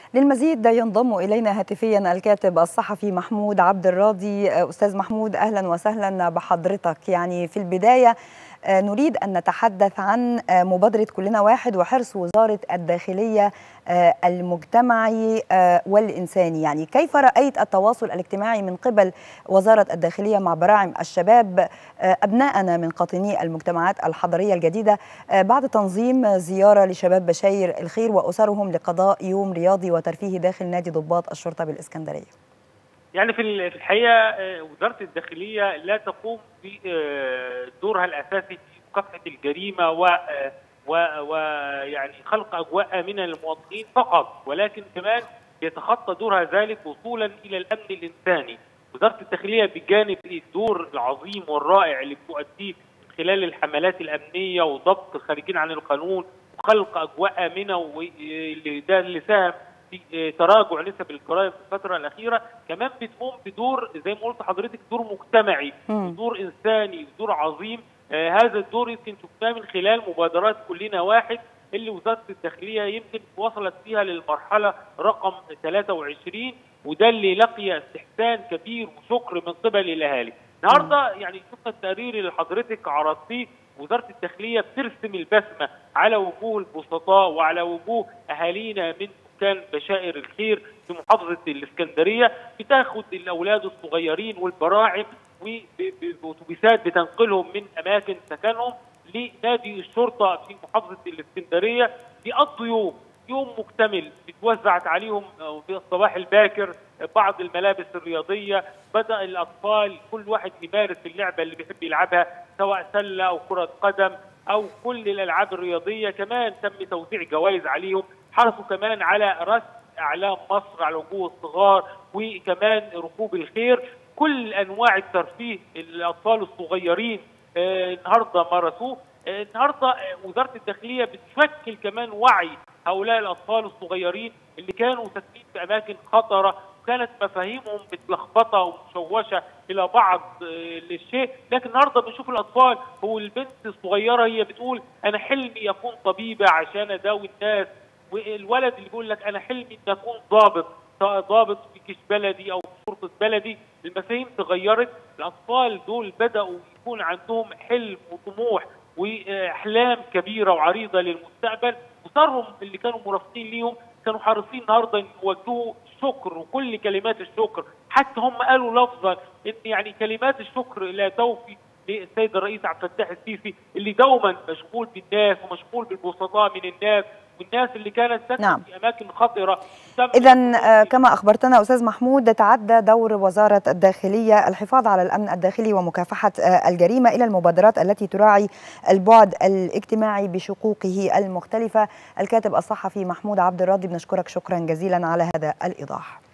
للمزيد ينضم إلينا هاتفيا الكاتب الصحفي محمود عبد الراضي أستاذ محمود أهلا وسهلا بحضرتك يعني في البداية نريد أن نتحدث عن مبادرة كلنا واحد وحرص وزارة الداخلية المجتمعي والإنساني يعني كيف رأيت التواصل الاجتماعي من قبل وزارة الداخلية مع براعم الشباب أبناءنا من قاطني المجتمعات الحضرية الجديدة بعد تنظيم زيارة لشباب بشاير الخير وأسرهم لقضاء يوم رياضي وترفيهي داخل نادي ضباط الشرطة بالإسكندرية يعني في الحقيقه وزاره الداخليه لا تقوم بدورها الاساسي في مكافحه الجريمه و ويعني خلق اجواء امنه للمواطنين فقط ولكن كمان يتخطى دورها ذلك وصولا الى الامن الانساني. وزاره الداخليه بجانب الدور العظيم والرائع اللي بتؤديه من خلال الحملات الامنيه وضبط الخارجين عن القانون وخلق اجواء امنه وده اللي ساهم في تراجع نسب الجرائم في الفتره الاخيره كمان بتقوم بدور زي ما قلت حضرتك دور مجتمعي ودور انساني ودور عظيم آه هذا الدور يمكن شفناه من خلال مبادرات كلنا واحد اللي وزاره الداخليه يمكن وصلت فيها للمرحله رقم 23 وده اللي لقي استحسان كبير وشكر من قبل الاهالي. النهارده يعني شفنا التقرير اللي حضرتك عرضتيه وزاره الداخليه بترسم البسمه على وجوه البسطاء وعلى وجوه اهالينا من سكان بشائر الخير في محافظه الاسكندريه بتاخد الاولاد الصغيرين والبراعم وباتوبيسات بتنقلهم من اماكن سكنهم لنادي الشرطه في محافظه الاسكندريه بيقضوا يوم يوم مكتمل بتوزعت عليهم في الصباح الباكر بعض الملابس الرياضيه بدا الاطفال كل واحد يمارس اللعبه اللي بيحب يلعبها سواء سله او كره قدم او كل الالعاب الرياضيه كمان تم توزيع جوائز عليهم حرصوا كمان على رسم اعلام مصر على وجوه الصغار وكمان ركوب الخير كل انواع الترفيه الاطفال الصغيرين آه النهارده مارسوه آه النهارده وزاره الداخليه بتشكل كمان وعي هؤلاء الاطفال الصغيرين اللي كانوا ساكنين في اماكن خطره وكانت مفاهيمهم متلخبطه ومشوشه الى بعض آه للشيء لكن النهارده بنشوف الاطفال هو البنت الصغيره هي بتقول انا حلمي اكون طبيبه عشان اداوي الناس والولد اللي بيقول لك انا حلمي ان اكون ضابط سواء ضابط في جيش بلدي او في شرطه بلدي المفاهيم تغيرت الاطفال دول بداوا يكون عندهم حلم وطموح واحلام كبيره وعريضه للمستقبل وصارهم اللي كانوا مرافقين ليهم كانوا حريصين النهارده ان يوجهوا شكر وكل كلمات الشكر حتى هم قالوا لفظا ان يعني كلمات الشكر لا توفي للسيد الرئيس عبد الفتاح السيسي اللي دوما مشغول بالناس ومشغول بالبسطاء من الناس والناس اللي كانت ساكنه نعم. في اماكن خطره اذا كما اخبرتنا استاذ محمود تعدى دور وزاره الداخليه الحفاظ على الامن الداخلي ومكافحه الجريمه الى المبادرات التي تراعي البعد الاجتماعي بشقوقه المختلفه الكاتب الصحفي محمود عبد الراضي بنشكرك شكرا جزيلا على هذا الايضاح